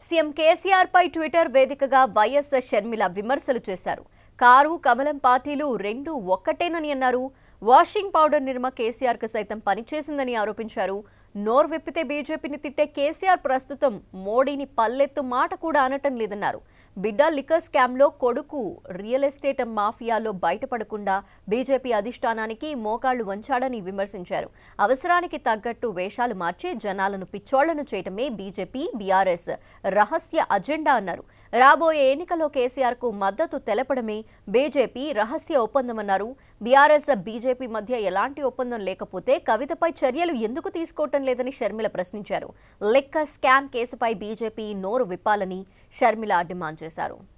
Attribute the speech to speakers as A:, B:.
A: CM KCR పై Twitter వేదికగా వైఎస్ షర్మిల విమర్శలు చేశారు కారు కమలం పార్టీలు రెండు ఒక్కటేనని అన్నారు వాషింగ్ పౌడర్ నిర్మ కేసీఆర్ కు సైతం పనిచేసిందని ఆరోపించారు నోరు విప్పితే బీజేపీని తిట్టే కేసీఆర్ ప్రస్తుతం మోడీని పల్లెత్తు మాట కూడా అనటం లేదన్నారు బిడ్డ లిక్కర్ స్కామ్లో కొడుకు రియల్ ఎస్టేట్ మాఫియాలో బయటపడకుండా బీజేపీ అధిష్టానానికి మోకాళ్లు వంచాడని విమర్శించారు అవసరానికి తగ్గట్టు వేషాలు మార్చి జనాలను పిచ్చోళ్లను చేయటమే బీజేపీ బీఆర్ఎస్ రహస్య అజెండా అన్నారు రాబోయే ఎన్నికల్లో కేసీఆర్ కు మద్దతు తెలపడమే బీజేపీ రహస్య ఒప్పందమన్నారు బీఆర్ఎస్ బీజేపీ మధ్య ఎలాంటి ఒప్పందం లేకపోతే కవితపై చర్యలు ఎందుకు తీసుకోవటం లేదని షర్మిల ప్రశ్నించారు లెక్క స్కామ్ కేసుపై బీజేపీ నోరు విప్పాలని షర్మిల డిమాండ్ చేశారు